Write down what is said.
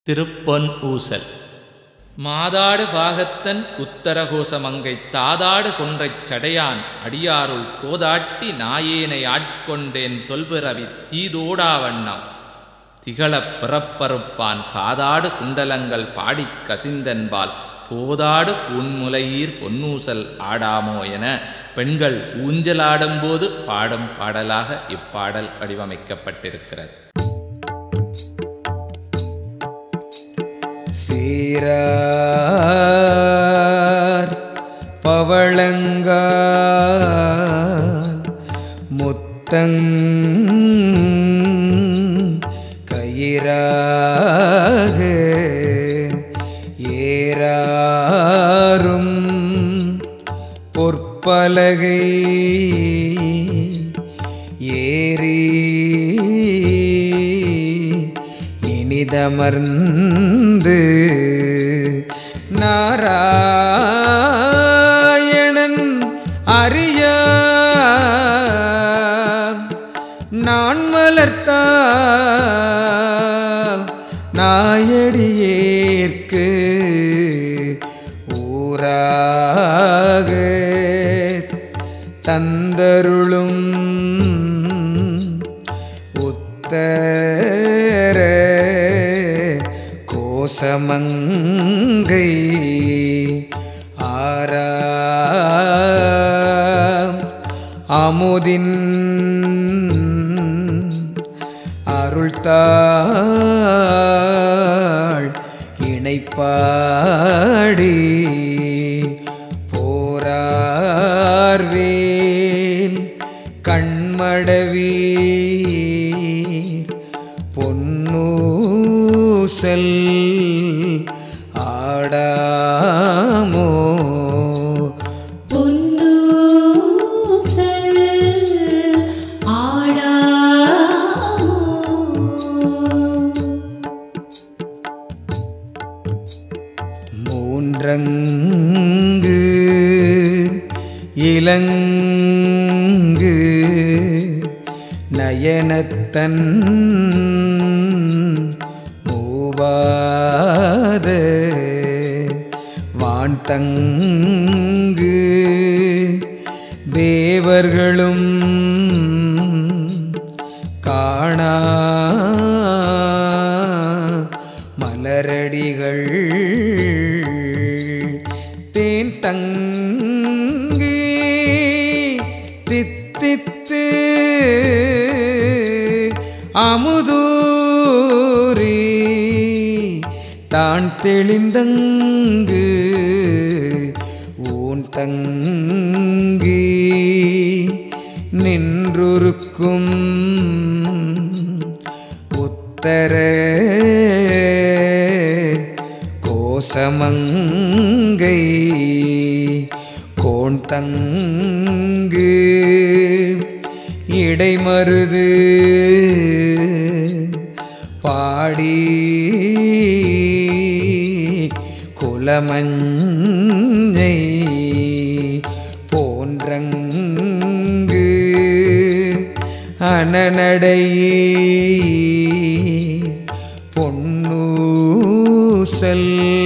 திருப்பொன் ஊசல் மாதாடு பாகத்தன் உத்தரகோசமங்கை தாதாடு கொன்றைச் சடையான் அடியாருள் கோதாட்டி நாயேனை ஆட்கொண்டேன் தொல்பிறவி தீதோடாவண்ணம் திகழப் பிறப்பறுப்பான் காதாடு குண்டலங்கள் பாடிக் கசிந்தன்பால் போதாடு பூன்முலையீர் பொன்னூசல் ஆடாமோ என பெண்கள் ஊஞ்சலாடும்போது பாடும் பாடலாக இப்பாடல் வடிவமைக்கப்பட்டிருக்கிறது சீரார் பவளங்கா முத்தங் கயிறாக ஏறாரும் பொற்பலகை ஏறி இனிதமர்ந்து நாராயணன் அறிய நான் மலர்த்த நாயடியேற்கு ஊராக தந்தருளும் உத்தர கோசமங்கை ஆராம் அமுதின் அருள்தாள் இணைப்பாடி போரார்வேல் கண்மடவீர் பொன்னூசல் ஆடாமோ பொன்னூசல் ஆடாமோ மூன்றங்கு இலங்கு நயனத்தன் மூவாத வான்தங்கு தேவர்களும் காணா மலரடிகள் தேன் தங்கி தித்தித்து அமுதூரி தான் தெளிந்தங்கு ஊன் தங்கி நின்றுருக்கும் உத்தர கோசமங்கை கோண் தங்கு இடைமருது பாடி குலமஞ்சை போன்றங்கு அனநடையே பொன்னூசல்